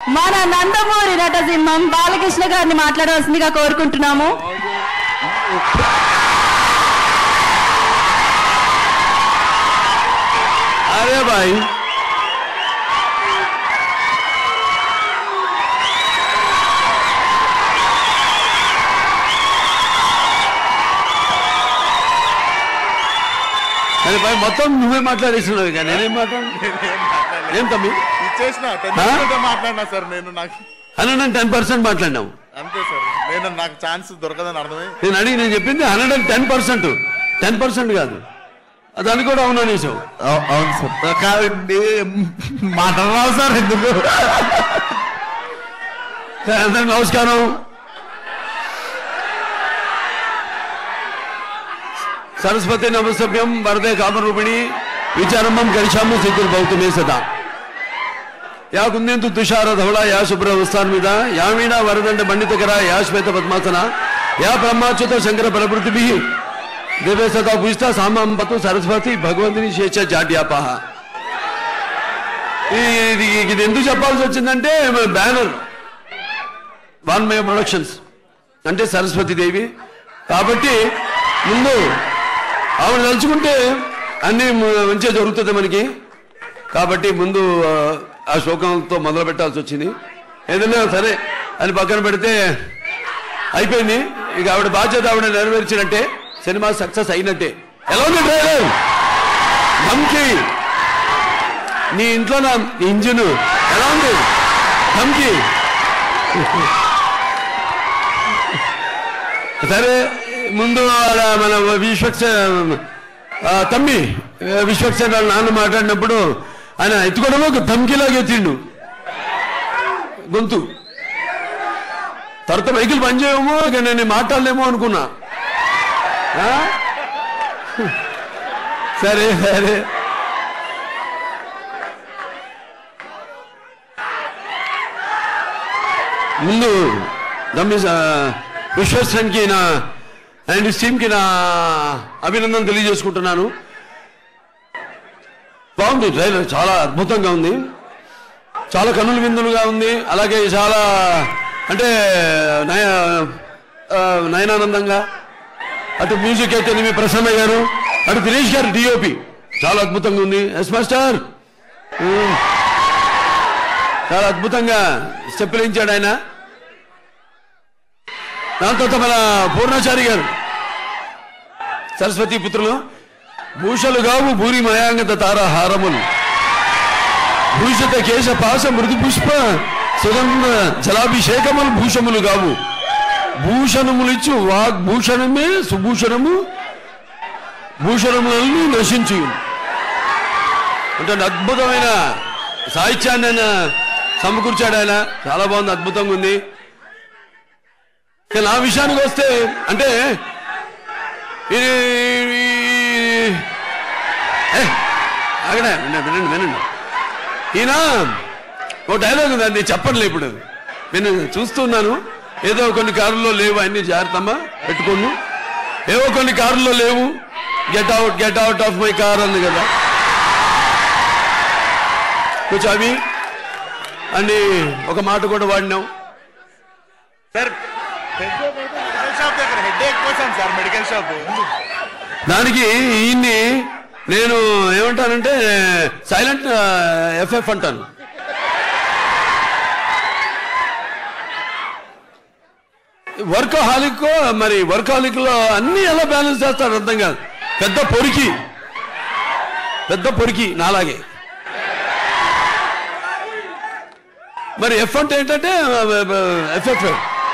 మన నందమూరి నటసింహం బాలకృష్ణ గారిని మాట్లాడవలసిందిగా కోరుకుంటున్నాము अरे भाई అరే భాయ్ మొత్తం నువ్వే మాట్లాడేస్తున్నావు ఇక నేనేం మాట్లాడు ఏం తమ్మి ఇచ్చేసిన టెన్ ఆ? పర్సెంట్ మాట్లాడినా సార్ నేను నాకు హండ్రెడ్ అండ్ టెన్ పర్సెంట్ మాట్లాడినావు అంతే సార్ నేను నాకు ఛాన్స్ దొరకదని అర్థమై నేను అడిగి నేను చెప్పింది hundred and ten percent ten percent కాదు దాన్ని కూడా అవును అనేసావు అవును సార్ కాదండి మాట్లాడరావు సార్ ఎందుకు సరే, అందరికి నమస్కారం సరస్వతి నమస్తభ్యం వరదే కామరూపిణి విచారంభం గరిశాము సిద్ధులు భౌతమే సదా యా కుందేంతు తుషార ధవళ యా శుభ్రవస్థాన్ మీద యా వీణా వరదండ పండితకర యా శ్వేత పద్మాసన యా బ్రహ్మాచ్యుత శంకర బలపృథిభి దివ్య సదా పూజిత సామాం పతు సరస్వతి భగవంతుని శేష జాడ్యాపహ ఇది ఇది ఎందుకు చెప్పాల్సి వచ్చిందంటే బ్యానర్ వాన్మయ ప్రొడక్షన్స్ అంటే సరస్వతి దేవి కాబట్టి ముందు ఆవిడ తలుచుకుంటే అన్ని మ- మంచిగా జరుగుతుంది మనకి కాబట్టి ముందు ఆ, ఆ శ్లోకంతో మొదలు పెట్టాల్సి వచ్చింది ఏదైనా సరే అని పక్కన పెడితే అయిపోయింది ఇక ఆవిడ బాధ్యత ఆవిడ నెరవేర్చినట్టే సినిమా సక్సెస్ అయినట్టే ఎలా ఉంది ట్రైలర్ ధమ్కి నీ ఇంట్లో నా ఇంజిన్ ఎలా ఉంది ధమ్కి సరే ముందు ఆడ మన విశ్వక్ష ఆ, తమ్మి విశ్వక్షణ నాన్న మాట్లాడినప్పుడు ఆయన ఎత్తుకోవడం ఒక ధమ్కిలాగా ఎత్తిండు గొంతు తర్వాత వెహికల్ పనిచేయమో ఇక నేను మాట్లాడలేమో అనుకున్నా ఆ? సరే సరే ముందు దమ్మి విశ్వస్కి నా అండ్ టీమ్కి నా అభినందన తెలియజేసుకుంటున్నాను బాగుంది ట్రైలర్ చాలా అద్భుతంగా ఉంది చాలా కన్నుల విందులుగా ఉంది అలాగే చాలా అంటే నయ ఆ, నయనానందంగా అటు మ్యూజిక్ అయితే మీ ప్రసన్న గారు అటు దినేష్ గారు డిఓపి చాలా అద్భుతంగా ఉంది ఎస్ మాస్టర్ ఉమ్. చాలా అద్భుతంగా స్టెప్పులించాడు ఆయన దాని తర్వాత మన పూర్ణాచారి గారు సరస్వతి పుత్రులు భూషలు గావు భూరి మయాంగత తారాహారములు భూషిత కేశ పాశ మృదు పుష్ప సుగంధ జలాభిషేకములు భూషములు గావు భూషణములిచ్చు వాగ్భూషణమే సుభూషణము భూషణములను నశించు అంటే అద్భుతమైన సాహిత్యాన్ని ఆయన సమకూర్చాడు ఆయన చాలా బాగుంది అద్భుతంగా ఉంది ఇక నా విషయానికి వస్తే అంటే ఇది ఏ, ఆగడే వినండి వినండి వినండి ఈయన ఓ డైలాగ్ ఉంది అది చెప్పట్లే ఇప్పుడు నేను చూస్తున్నాను ఏదో కొన్ని కారుల్లో లేవు అన్ని జాగ్రత్తమ్మా పెట్టుకోను ఏవో కొన్ని కారుల్లో లేవు get out get out of my car అంది కదా కొంచెం అవి అని ఒక మాట కూడా వాడినాం సార్ మెడికల్ షాప్ దగ్గర హెడ్ ఏక్ కోసం సార్ మెడికల్ షాప్ దానికి ఈయన్ని నేను ఏమంటానంటే సైలెంట్ ఎఫ్ఎఫ్ అంటాను వర్క్ హాలిక్ మరి వర్క్ హాలిక్ లో అన్ని ఎలా బ్యాలెన్స్ చేస్తాడు అర్థం కాదు పెద్ద పొరికి పెద్ద పొరికి నాలాగే మరి ఎఫ్ అంటే ఏంటంటే ఎఫ్ఎఫ్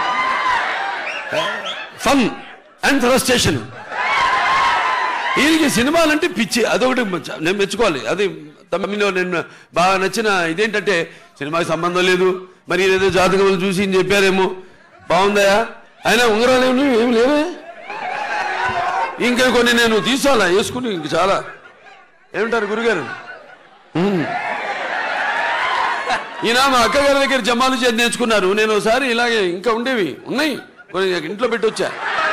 ఫన్ అండ్ ఫ్రస్ట్రేషన్ ఈయనకి సినిమాలంటే పిచ్చి అదొకటి మెచ్చ- నేను మెచ్చుకోవాలి అది తమిళలో నేను బాగా నచ్చిన ఇదేంటంటే సినిమాకి సంబంధం లేదు మరి ఏదో జాతకములు చూసి ఈయన చెప్పారేమో బాగుందయా అయినా ఉంగరాలు ఏమి ఏమి లేవే ఇంకా కొన్ని నేను తీసుకోవాలా వేసుకుని ఇంక చాలా ఏమంటారు గురుగారు ఉమ్. ఈయన మా అక్కగారి దగ్గర జమాలు చేసి నేర్చుకున్నారు నేను ఒకసారి ఇలాగే ఇంకా ఉండేవి ఉన్నాయి కొన్ని ఇంట్లో పెట్టి వచ్చా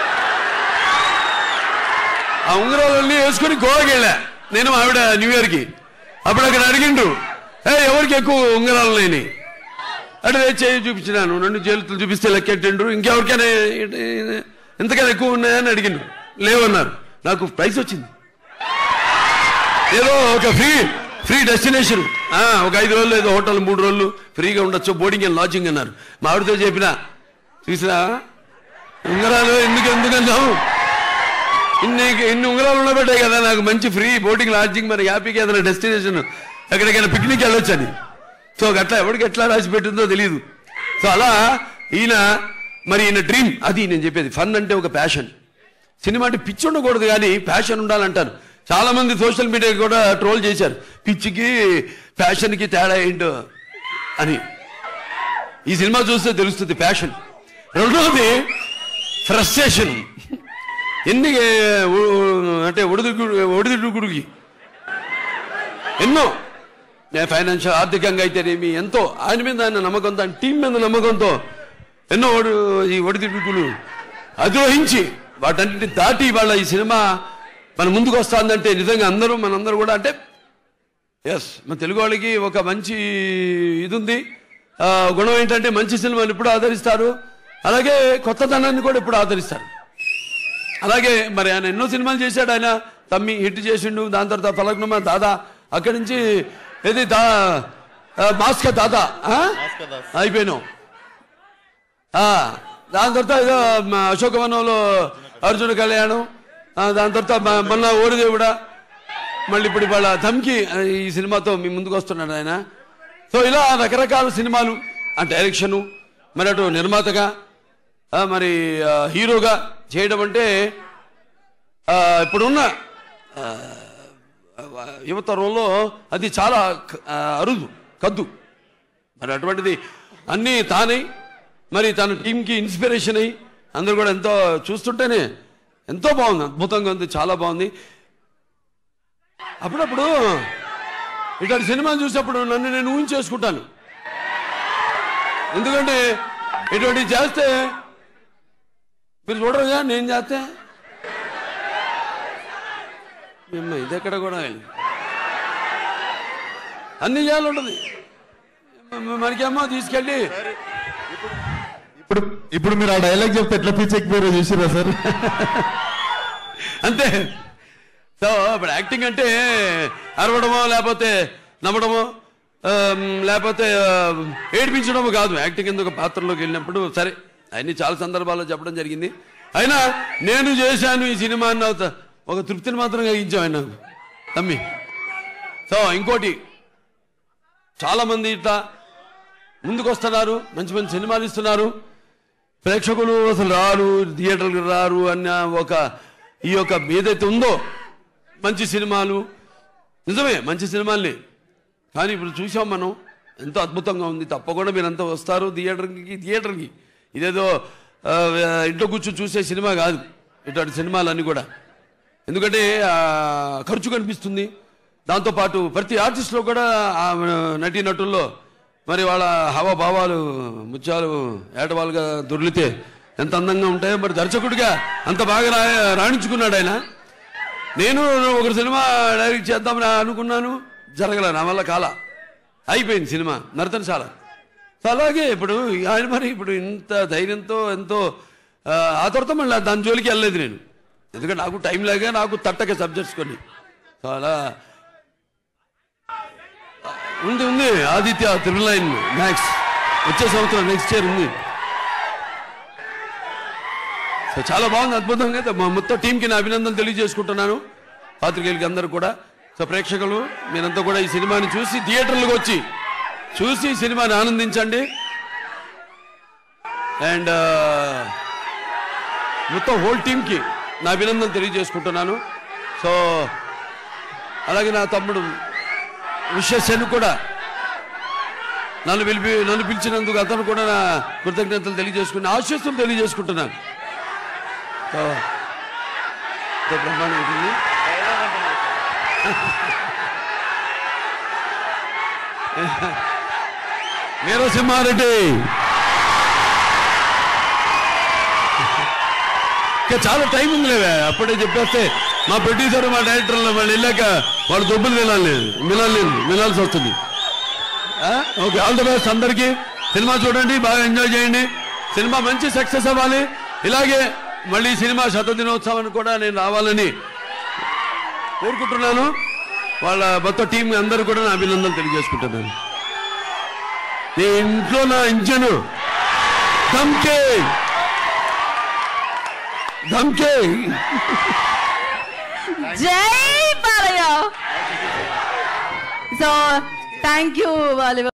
ఆ ఉంగరాలన్నీ వేసుకుని గోవాకి వెళ్ళా నేను మా ఆవిడ న్యూ ఇయర్కి అప్పుడు అక్కడ అడిగిండు ఏ ఎవరికి ఎక్కువ ఉంగరాలు లేని అంటే చేయి చూపించినాను రెండు చేతులు చూపిస్తే లెక్కెట్టిండ్రు ఇంకెవరికైనా ఇంతకన్నా ఎక్కువ ఉన్నాయని అడిగిండు లేవన్నారు నాకు ప్రైస్ వచ్చింది ఏదో ఒక ఫ్రీ ఫ్రీ డెస్టినేషన్ ఆ, ఒక ఐదు రోజులు ఏదో హోటల్ మూడు రోజులు ఫ్రీగా ఉండొచ్చు బోర్డింగ్ అండ్ లాడ్జింగ్ అన్నారు మా ఆవిడతో చెప్పిన చూసినా ఉంగరాలు ఎందుకు ఎందుకన్నావు ఇన్ని ఇన్ని ఉంగరాలు ఉండబట్టాయి కదా నాకు మంచి ఫ్రీ బోటింగ్ లాడ్జింగ్ మరి హ్యాపీగా ఏదైనా డెస్టినేషన్ ఎక్కడికైనా పిక్నిక్ వెళ్ళొచ్చని సో అట్లా ఎవరికి ఎట్లా రాసి పెట్టిందో తెలియదు సో అలా ఈయన మరి ఈయన డ్రీమ్ అది నేను చెప్పేది ఫన్ అంటే ఒక ప్యాషన్ సినిమా అంటే పిచ్చి ఉండకూడదు కానీ ప్యాషన్ ఉండాలంటారు చాలా మంది సోషల్ మీడియా కూడా ట్రోల్ చేశారు పిచ్చికి ప్యాషన్కి తేడా ఏంటో అని ఈ సినిమా చూస్తే తెలుస్తుంది ప్యాషన్ రెండవది ఫ్రస్ట్రేషన్ ఎన్ని ఉ- ఉ- అంటే ఒడిదుడుకు ఒడిదుడుకుడికి ఎన్నో ఫైనాన్షియల్ ఆర్థికంగా అయితేనేమి ఎంతో ఆయన మీద ఆయన నమ్మకంతో ఆయన టీం మీద నమ్మకంతో ఎన్నో ఒడి ఈ ఒడిదుడుకులు అధిరోహించి వాటన్నిటిని దాటి వాళ్ళ ఈ సినిమా మన ముందుకు వస్తుందంటే నిజంగా అందరూ మనందరూ కూడా అంటే ఎస్ మన తెలుగు వాళ్ళకి ఒక మంచి ఇది ఉంది ఆ, గుణం ఏంటంటే మంచి సినిమాని ఎప్పుడు ఆదరిస్తారు అలాగే కొత్తదనాన్ని కూడా ఎప్పుడు ఆదరిస్తారు అలాగే మరి ఆయన ఎన్నో సినిమాలు చేశాడు ఆయన తమ్మి హిట్ చేసిండు దాని తర్వాత ఫలక్నుమా దాదా అక్కడి నుంచి ఏది దా ఆ, మాస్క దాదా ఆ? అయిపోయినావు ఆ, దాని తర్వాత ఏదో మ, అశోకవనంలో అర్జున కళ్యాణం ఆ, దాని తర్వాత మ- మొన్న ఓడిదేవుడా మళ్ళీ ఇప్పుడు వాళ్ళ ధమ్కి ఆ, ఈ సినిమాతో మీ ముందుకు వస్తున్నాడు ఆయన సో ఇలా రకరకాల సినిమాలు ఆ డైరెక్షను మరి అటు నిర్మాతగా ఆ, మరి ఆ, హీరోగా చేయడం అంటే ఆ, ఇప్పుడున్న ఆ, యువతరంలో అది చాలా క- ఆ, అరుదు కద్దు మరి అటువంటిది అన్నీ తానై మరి తన టీంకి ఇన్స్పిరేషన్ అయ్యి అందరూ కూడా ఎంతో చూస్తుంటేనే ఎంతో బాగుంది అద్భుతంగా ఉంది చాలా బాగుంది అప్పుడప్పుడు ఇట్లాంటి సినిమాలు చూసేప్పుడు నన్ను నేను ఊహించేసుకుంటాను ఎందుకంటే ఇటువంటివి చేస్తే మీరు చూడరుగా నేను చేస్తే మిమ్మ ఇది ఎక్కడ కూడా అన్ని చేయాలి ఉంటుంది మ- మనకేమో తీసుకెళ్ళి ఇప్పుడు ఇప్పుడు మీరు ఆ డైలాగ్ చెప్తే ఎట్లా పిచ్చెక్కిపోయారో చూసిరా సార్ అంతే సో ఇప్పుడు యాక్టింగ్ అంటే అరవడమో లేకపోతే నవ్వడమో ఆమ్, లేకపోతే ఆ, ఏడిపించడమో కాదు యాక్టింగ్ ఎందుకు పాత్రలోకి వెళ్ళినప్పుడు సరే అన్ని చాలా సందర్భాల్లో చెప్పడం జరిగింది అయినా నేను చేశాను ఈ సినిమా అన్న ఒక- ఒక తృప్తిని మాత్రం కలిగించాం ఆయన నాకు తమ్మి సో ఇంకోటి చాలా మంది ఇట్లా ముందుకు వస్తున్నారు మంచి మంచి సినిమాలు ఇస్తున్నారు ప్రేక్షకులు అసలు రారు థియేటర్కి రారు అన్న ఒక ఈ యొక్క ఏదైతే ఉందో మంచి సినిమాలు నిజమే మంచి సినిమాల్ని కానీ ఇప్పుడు చూసాం మనం ఎంతో అద్భుతంగా ఉంది తప్పకుండా మీరంతా వస్తారు థియేటర్కి థియేటర్కి ఇదేదో ఆ, ఇంట్లో కూర్చొని చూసే సినిమా కాదు ఇటువంటి సినిమాలన్నీ కూడా ఎందుకంటే ఆ, ఖర్చు కనిపిస్తుంది దాంతోపాటు ప్రతి ఆర్టిస్ట్లో కూడా ఆ నటీ నటుల్లో మరి వాళ్ళ హావభావాలు ముత్యాలు ఏటవాలుగా దొర్లితే ఎంత అందంగా ఉంటాయో మరి దర్శకుడిగా అంత బాగా రా రాణించుకున్నాడు ఆయన నేను ఒక సినిమా డైరెక్ట్ చేద్దామని అనుకున్నాను జరగల నా వల్ల కాల అయిపోయింది సినిమా నర్తనశాల సో అలాగే ఇప్పుడు ఆయన మరి ఇప్పుడు ఇంత ధైర్యంతో ఎంతో ఆ, ఆ తర్వాత మళ్ళీ దాని జోలికి వెళ్ళలేదు నేను ఎందుకంటే నాకు టైం లేక నాకు తట్టక సబ్జెక్ట్స్ కొన్ని సో అలా ఉంది ఉంది ఆదిత్య త్రిబుల్ లైన్ మ్యాక్స్ వచ్చే సంవత్సరం నెక్స్ట్ ఇయర్ ఉంది సో చాలా బాగుంది అద్భుతంగా అయితే మా మొత్తం టీంకి నా అభినందనలు తెలియజేసుకుంటున్నాను పాత్రికేయులకి అందరూ కూడా సో ప్రేక్షకులు మీరంతా కూడా ఈ సినిమాని చూసి థియేటర్లకు వచ్చి చూసి ఈ సినిమాని ఆనందించండి అండ్ మొత్తం హోల్ టీంకి నా అభినందనలు తెలియజేసుకుంటున్నాను సో అలాగే నా తమ్ముడు విశ్వసేన్ కూడా నన్ను పిలిపి నన్ను పిలిచినందుకు అతను కూడా నా కృతజ్ఞతలు తెలియజేసుకుని ఆశీస్సులు తెలియజేసుకుంటున్నాను సో సో బ్రహ్మాండం ఉంటుంది వీరసింహారెడ్డి ఇంకా చాలా టైం ఉంది లేవే అప్పుడే చెప్పేస్తే మా ప్రొడ్యూసర్ మా డైరెక్టర్లు వాళ్ళు వెళ్ళాక వాళ్ళు దొబ్బులు వినాలి వినాలి మినాల్సి వస్తుంది ఓకే ఆల్ ది బెస్ట్ అందరికీ సినిమా చూడండి బాగా ఎంజాయ్ చేయండి సినిమా మంచి సక్సెస్ అవ్వాలి ఇలాగే మళ్ళీ సినిమా శత దినోత్సవాన్ని కూడా నేను రావాలని కోరుకుంటున్నాను వాళ్ళ మొత్తం టీం అందరూ కూడా నా అభినందనలు తెలియజేసుకుంటున్నాను నీ ఇంట్లో నా ఇంజను ధమ్కే ధమ్కే జై Balayya so thank you Balayya